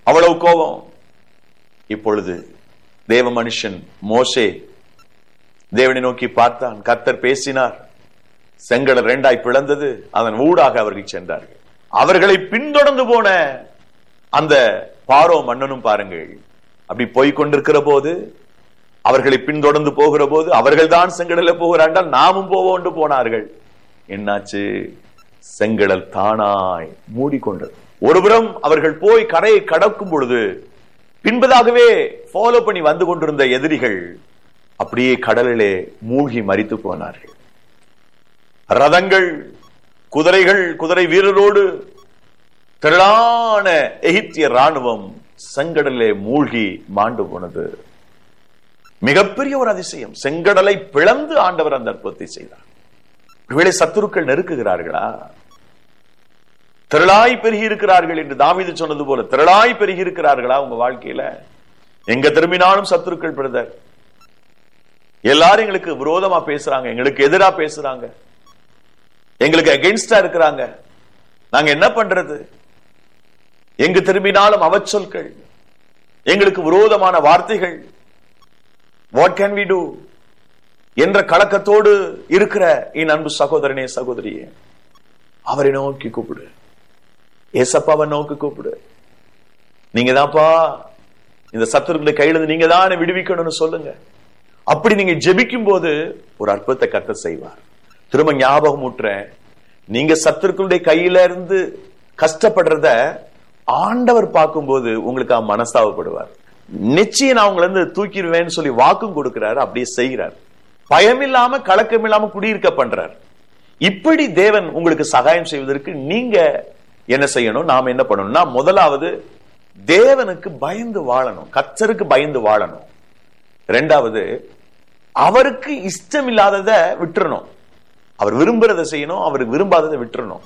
அவ்வளவு கோபம் இப்பொழுது தேவ மனுஷன் மோசே தேவனை நோக்கி பார்த்தான் கர்த்தர் பேசினார் செங்கடல் இரண்டாய் பிளந்தது அதன் ஊடாக அவர்கள் சென்றார்கள் அவர்களை பின்தொடர்ந்து போன அந்த பாரோ மன்னனும் பாருங்கள் அப்படி போய் கொண்டிருக்கிற போது அவர்களை பின்தொடர்ந்து போகிற போது அவர்கள் தான் செங்கடல போகிறாண்டால் நாமும் போவோண்டு போனார்கள் என்னாச்சு செங்கடல் தானாய் மூடிக்கொண்டது ஒருபுறம் அவர்கள் போய் கரையை கடக்கும் பொழுது பின்பதாகவே ஃபாலோ பண்ணி வந்து கொண்டிருந்த எதிரிகள் அப்படியே கடலிலே மூழ்கி மரித்து போனார்கள் ரதங்கள் குதிரைகள் குதிரை வீரரோடு திரளான எகிப்திய ராணுவம் செங்கடலே மூழ்கி மாண்டு போனது மிகப்பெரிய ஒரு அதிசயம் செங்கடலை பிளந்து ஆண்டவர் அந்த அற்புதத்தை செய்தார் ஒருவேளை சத்துருக்கள் நெருக்குகிறார்களா திரளாய் பெருகி இருக்கிறார்கள் என்று தாவீது சொன்னது போல திரளாய் பெருகி இருக்கிறார்களா உங்க வாழ்க்கையில எங்க திரும்பினாலும் சத்துருக்கள் பிரதர் எல்லாரும் எங்களுக்கு விரோதமா பேசுறாங்க எங்களுக்கு எதிரா பேசுறாங்க எங்களுக்கு அகென்ஸ்டா இருக்கிறாங்க நாங்க என்ன பண்றது எங்க திரும்பினாலும் அவச்சொற்கள் எங்களுக்கு விரோதமான வார்த்தைகள் வாட் கேன் வி டூ என்ற கலக்கத்தோடு இருக்கிற என் அன்பு சகோதரனே சகோதரியே அவரை நோக்கி கூப்பிடு ஏசப்பாவை நோக்கி கூப்பிடு நீங்க தான்ப்பா இந்த சத்துருக்களை கையில இருந்து நீங்க தான் என்னை விடுவிக்கணும்னு சொல்லுங்க அப்படி நீங்க ஜெபிக்கும் போது ஒரு அற்புதத்தை கத்த செய்வார் திரும்ப ஞாபகம் ஊட்டுறேன் நீங்க சத்துருக்களுடைய கையில இருந்து கஷ்டப்படுறத ஆண்டவர் பார்க்கும்போது உங்களுக்கு அவன் மனஸ்தாபப்படுவார் நிச்சயம் நான் உங்களை இருந்து தூக்கிடுவேன்னு சொல்லி வாக்கும் கொடுக்கிறாரு அப்படியே செய்கிறார் பயம் இல்லாம கலக்கம் இல்லாம குடியிருக்க பண்றார் இப்படி தேவன் உங்களுக்கு சகாயம் செய்வதற்கு நீங்க என்ன செய்யணும் நாம என்ன பண்ணணும்னா முதலாவது தேவனுக்கு பயந்து வாழணும் கத்தருக்கு பயந்து வாழணும் ரெண்டாவது அவருக்கு இஷ்டம் இல்லாததை விட்டுறணும் அவர் விரும்புறதை செய்யணும் அவர் விரும்பாததை விட்டுறணும்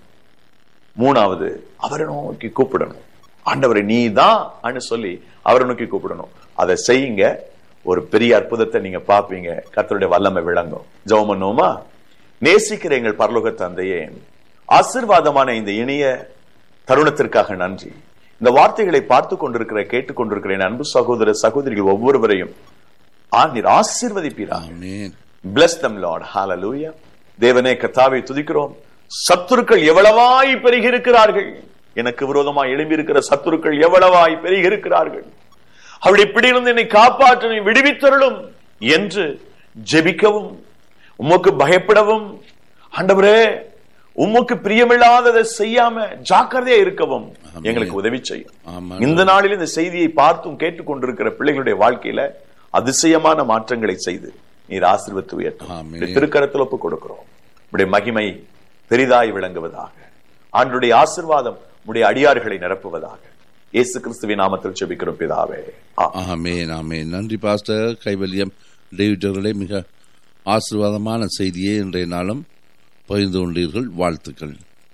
மூணாவது அவரை நோக்கி கூப்பிடணும் ஆண்டவரை நீ தான் சொல்லி அவரை நோக்கி கூப்பிடணும் அதை செய்யுங்க ஒரு பெரிய அற்புதத்தை நீங்க பார்ப்பீங்க கத்தருடைய வல்லமை விளங்கும் ஜெபம் பண்ணுவோமா நேசிக்கிற எங்கள் பரலோக தந்தையே ஆசிர்வாதமான இந்த இனிய தருணத்திற்காக நன்றி இந்த வார்த்தைகளை பார்த்து கொண்டிருக்கிற கேட்டுக் கொண்டிருக்கிற என் அன்பு சகோதர சகோதரிகள் ஒவ்வொருவரையும் ஆண்டீர் ஆசீர்வதிப்பீராக ஆமென் bless them lord hallelujah தேவனே கத்தாவை துதிக்கிறோம் சத்துருக்கள் எவ்வளவாய் பெருகி இருக்கிறார்கள் எனக்கு விரோதமாய் எழும்பி இருக்கிற சத்துருக்கள் எவ்வளவாய் பெருகி இருக்கிறார்கள் அவருடைய பிடியிலிருந்து என்னை காப்பாற்ற விடுவித்தருளும் என்று ஜெபிக்கவும் உமக்கு பயப்படவும் ஆண்டவரே உமக்கு பிரியமில்லாததை செய்யாம ஜாக்கிரதையா இருக்கவும் ஆமென். எங்களுக்கு உதவி செய்யும் ஆமென். இந்த நாளில் இந்த செய்தியை பார்த்தும் கேட்டுக்கொண்டிருக்கிற பிள்ளைகளுடைய வாழ்க்கையில அதிசயமான மாற்றங்களை செய்து நீர் ஆசீர்வத்து உயர்த்தும் ஆமென். உம்முடைய திருக்கரத்தில் ஒப்புக் கொடுக்கிறோம் உடைய மகிமை பெரிதாய் விளங்குவதாக ஆண்டுடைய ஆசீர்வாதம் உடைய அடியார்களை நிரப்புவதாக இயேசு கிறிஸ்துவின் நாமத்தில் ஜெபிக்கிறோம் பிதாவே ஆமென். ஆமென் ஆமென் நன்றி பாஸ்டர் கைவல்யம் டேவிட் அவர்களே மிக ஆசீர்வாதமான செய்தியை இன்றைய நாளும் பகிர்ந்து கொண்டீர்கள் வாழ்த்துக்கள்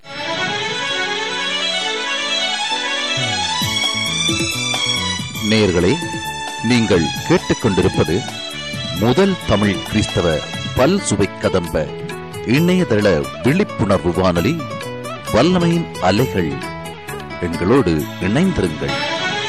நேயர்களே நீங்கள் கேட்டுக்கொண்டிருப்பது முதல் தமிழ் கிறிஸ்தவ பல் சுவை கதம்ப இணையதள விழிப்புணர்வு வானொலி வல்லமையின் அலைகள் எங்களோடு இணைந்திருங்கள்